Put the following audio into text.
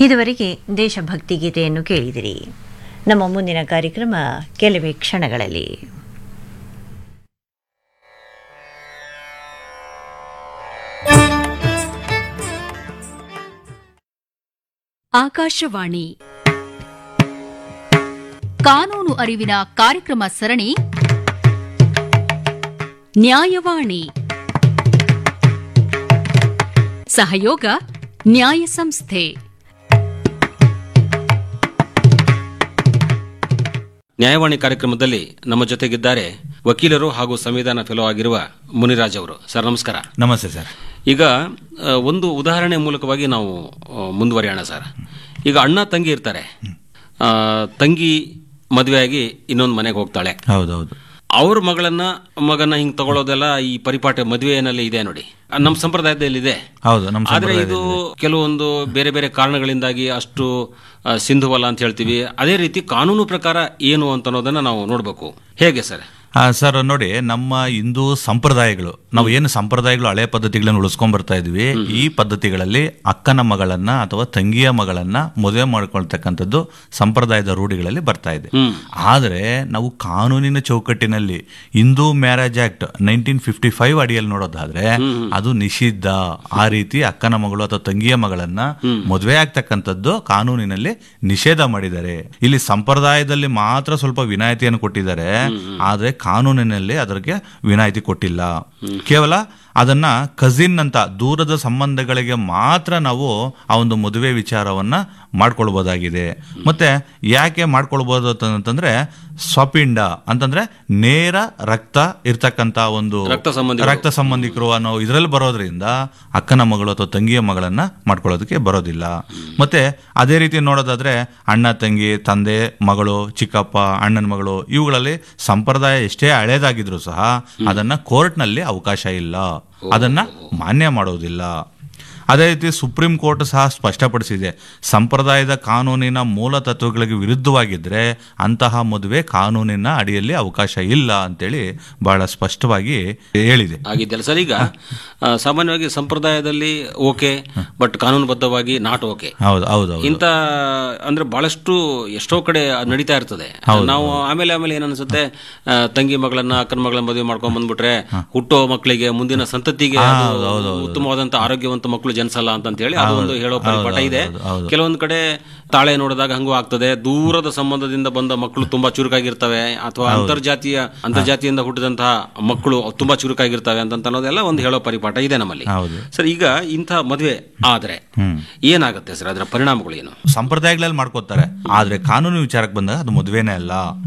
ಇದುವರೆಗೆ ದೇಶಭಕ್ತಿ ಗೀತೆಯನ್ನು ಕೇಳಿದಿರಿ ನಮ್ಮ ಮುಂದಿನ ಕಾರ್ಯಕ್ರಮ ಕೆಲವೇ ಕ್ಷಣಗಳಲ್ಲಿ ಆಕಾಶವಾಣಿ ಕಾನೂನು ಅರಿವಿನ ಕಾರ್ಯಕ್ರಮ ಸರಣಿ ನ್ಯಾಯವಾಣಿ ಸಹಯೋಗ ನ್ಯಾಯ ಸಂಸ್ಥೆ ನ್ಯಾಯವಾಣಿ ಕಾರ್ಯಕ್ರಮದಲ್ಲಿ ನಮ್ಮ ಜೊತೆಗಿದ್ದಾರೆ ವಕೀಲರು ಹಾಗೂ ಸಂವಿಧಾನ ಫೆಲೋ ಆಗಿರುವ ಮುನಿರಾಜ್ ಅವರು ಸರ್ ನಮಸ್ಕಾರ ನಮಸ್ತೆ ಸರ್ ಈಗ ಆ, ಒಂದು ಉದಾಹರಣೆ ಮೂಲಕವಾಗಿ ನಾವು ಆ, ಮುಂದುವರಿಯೋಣ ಸರ್ ಈಗ ಅಣ್ಣ ತಂಗಿ ಇರ್ತಾರೆ ಆ, ತಂಗಿ ಮದುವೆಯಾಗಿ ಇನ್ನೊಂದು ಮನೆಗೆ ಹೋಗ್ತಾಳೆ ಹೌದೌದು ಅವ್ರ ಮಗಳನ್ನ ಮಗನ ಹಿಂಗ್ ತಗೊಳ್ಳೋದೆಲ್ಲ ಈ ಪರಿಪಾಠ ಮದುವೆಯಲ್ಲಿ ಇದೆ ನೋಡಿ ಆ, ನಮ್ಮ ಸಂಪ್ರದಾಯದಲ್ಲಿ ಇದೆ ಹೌದು ನಮ್ಮ ಆದ್ರೆ ಇದು ಕೆಲವೊಂದು ಬೇರೆ ಬೇರೆ ಕಾರಣಗಳಿಂದಾಗಿ ಅಷ್ಟು ಆ, ಸಿಂಧುವಲ್ಲ ಅಂತ ಹೇಳ್ತೀವಿ ಅದೇ ರೀತಿ ಕಾನೂನು ಪ್ರಕಾರ ಏನು ಅಂತ ಅನ್ನೋದನ್ನ ನಾವು ನೋಡ್ಬೇಕು ಹೇಗೆ ಸರ್ ಆ, ಸರ್ ನೋಡಿ ನಮ್ಮ ಹಿಂದೂ ಸಂಪ್ರದಾಯಗಳು ನಾವು ಏನು ಸಂಪ್ರದಾಯಗಳು ಹಳೆ ಪದ್ಧತಿಗಳನ್ನು ಉಳಿಸ್ಕೊಂಡ್ ಬರ್ತಾ ಇದ್ವಿ ಈ ಪದ್ಧತಿಗಳಲ್ಲಿ ಅಕ್ಕನ ಮಗಳನ್ನ ಅಥವಾ ತಂಗಿಯ ಮಗಳನ್ನ ಮದುವೆ ಮಾಡ್ಕೊಳ್ತಕ್ಕಂಥದ್ದು ಸಂಪ್ರದಾಯದ ರೂಢಿಗಳಲ್ಲಿ ಬರ್ತಾ ಇದೆ ಆದರೆ ನಾವು ಕಾನೂನಿನ ಚೌಕಟ್ಟಿನಲ್ಲಿ Hindu marriage act nineteen fifty five ಅಡಿಯಲ್ಲಿ ನೋಡೋದಾದ್ರೆ ಅದು ನಿಷಿದ್ಧ ಆ ರೀತಿ ಅಕ್ಕನ ಮಗಳು ಅಥವಾ ತಂಗಿಯ ಮಗಳನ್ನ ಮದುವೆ ಆಗ್ತಕ್ಕಂಥದ್ದು ಕಾನೂನಿನಲ್ಲಿ ನಿಷೇಧ ಮಾಡಿದ್ದಾರೆ ಇಲ್ಲಿ ಸಂಪ್ರದಾಯದಲ್ಲಿ ಮಾತ್ರ ಸ್ವಲ್ಪ ವಿನಾಯಿತಿಯನ್ನು ಕೊಟ್ಟಿದ್ದಾರೆ ಆದ್ರೆ ಕಾನೂನಿನಲ್ಲಿ ಅದಕ್ಕೆ ವಿನಾಯಿತಿ ಕೊಟ್ಟಿಲ್ಲ ಕೇವಲ ಅದನ್ನ ಕಸಿನ್ ಅಂತ ದೂರದ ಸಂಬಂಧಗಳಿಗೆ ಮಾತ್ರ ನಾವು ಆ ಒಂದು ಮದುವೆ ವಿಚಾರವನ್ನ ಮಾಡ್ಕೊಳ್ಬೋದಾಗಿದೆ ಮತ್ತೆ ಯಾಕೆ ಮಾಡ್ಕೊಳ್ಬೋದು ಅಂತ- ಅಂತಂದ್ರೆ ಸ್ವಪಿಂಡ ಅಂತಂದ್ರೆ ನೇರ ರಕ್ತ ಇರ್ತಕ್ಕಂತ ಒಂದು ರಕ್ತ ಸಂಬಂಧಿಗಳು. ರಕ್ತ ಸಂಬಂಧಿಕರು ಅನ್ನೋ ಇದರಲ್ಲಿ ಬರೋದ್ರಿಂದ ಅಕ್ಕನ ಮಗಳು ಅಥವಾ ತಂಗಿಯ ಮಗಳನ್ನ ಮಾಡ್ಕೊಳ್ಳೋದಕ್ಕೆ ಬರೋದಿಲ್ಲ ಮತ್ತೆ ಅದೇ ರೀತಿ ನೋಡೋದಾದ್ರೆ ಅಣ್ಣ ತಂಗಿ ತಂದೆ ಮಗಳು ಚಿಕ್ಕಪ್ಪ ಅಣ್ಣನ ಮಗಳು ಇವುಗಳಲ್ಲಿ ಸಂಪ್ರದಾಯ ಎಷ್ಟೇ ಹಳೇದಾಗಿದ್ರು ಸಹ ಅದನ್ನ ಕೋರ್ಟ್ನಲ್ಲಿ ಅವಕಾಶ ಇಲ್ಲ ಅದನ್ನ ಮಾನ್ಯ ಮಾಡೋದಿಲ್ಲ ಅದೇ ರೀತಿ ಸುಪ್ರೀಂ ಕೋರ್ಟ್ ಸಹ ಸ್ಪಷ್ಟಪಡಿಸಿದೆ ಸಂಪ್ರದಾಯದ ಕಾನೂನಿನ ಮೂಲ ತತ್ವಗಳಿಗೆ ವಿರುದ್ಧವಾಗಿದ್ರೆ ಅಂತಹ ಮದುವೆ ಕಾನೂನಿನ ಅಡಿಯಲ್ಲಿ ಅವಕಾಶ ಇಲ್ಲ ಅಂತೇಳಿ ಬಹಳ ಸ್ಪಷ್ಟವಾಗಿ ಹೇಳಿದೆ ಆಗಿದ್ದಲ್ಲ ಸರ್ ಈಗ ಆ, ಸಾಮಾನ್ಯವಾಗಿ ಸಂಪ್ರದಾಯದಲ್ಲಿ ಓಕೆ ಬಟ್ ಕಾನೂನುಬದ್ಧವಾಗಿ ನಾಟ್ ಓಕೆ ಹೌದು ಹೌದು ಹೌದು ಇಂತ ಅಂದ್ರೆ ಬಹಳಷ್ಟು ಎಷ್ಟೋ ಕಡೆ ಅದ್ ನಡೀತಾ ಇರ್ತದೆ ನಾವು ಆಮೇಲೆ ಆಮೇಲೆ ಏನ್ ಅನ್ಸುತ್ತೆ ಆ, ತಂಗಿ ಮಗಳನ್ನ ಅಕ್ಕನ ಮಗಳನ್ನ ಮದುವೆ ಮಾಡ್ಕೊಂಡ್ ಬಂದ್ಬಿಟ್ರೆ ಹುಟ್ಟೋ ಮಕ್ಕಳಿಗೆ ಮುಂದಿನ ಸಂತತಿಗೆ ಅದು ಉತ್ತಮವಾದಂತ ಆರೋಗ್ಯವಂತ ಮಕ್ಕಳು ಜನಿಸಲ್ಲ ಅಂತ ಹೇಳಿ ಅದು ಒಂದು ಹೇಳೋ ಪರಿಪಾಠ ಇದೆ ಕೆಲವೊಂದ್ ಕಡೆ ತಾಳೆ ನೋಡಿದಾಗ ಹಂಗೂ ಆಗ್ತದೆ ದೂರದ ಸಂಬಂಧದಿಂದ ಬಂದ ಮಕ್ಕಳು ತುಂಬಾ ಚುರುಕಾಗಿರ್ತವೆ ಅಥವಾ ಅಂತರ್ಜಾತೀಯ ಅಂತರ್ಜಾತಿಯಿಂದ ಹುಟ್ಟಿದಂತಹ ಮಕ್ಕಳು ತುಂಬಾ ಚುರುಕಾಗಿರ್ತವೆ ಅಂತ ಅನ್ನೋದೆಲ್ಲ ಒಂದು ಹೇಳೋ ಪರಿಪಾಠ ಇದೆ ನಮ್ಮಲ್ಲಿ ಹೌದು. ಸರ್ ಈಗ ಇಂಥ ಮದುವೆ ಆದ್ರೆ ಏನಾಗುತ್ತೆ ಸರ್ ಅದರ ಪರಿಣಾಮಗಳು ಏನು ಸಂಪ್ರದಾಯಗಳಲ್ಲಿ ಮಾಡ್ಕೋತಾರೆ ಆದ್ರೆ ಕಾನೂನು ವಿಚಾರಕ್ಕೆ ಬಂದಾಗ ಅದು ಮದುವೆನೇ ಅಲ್ಲ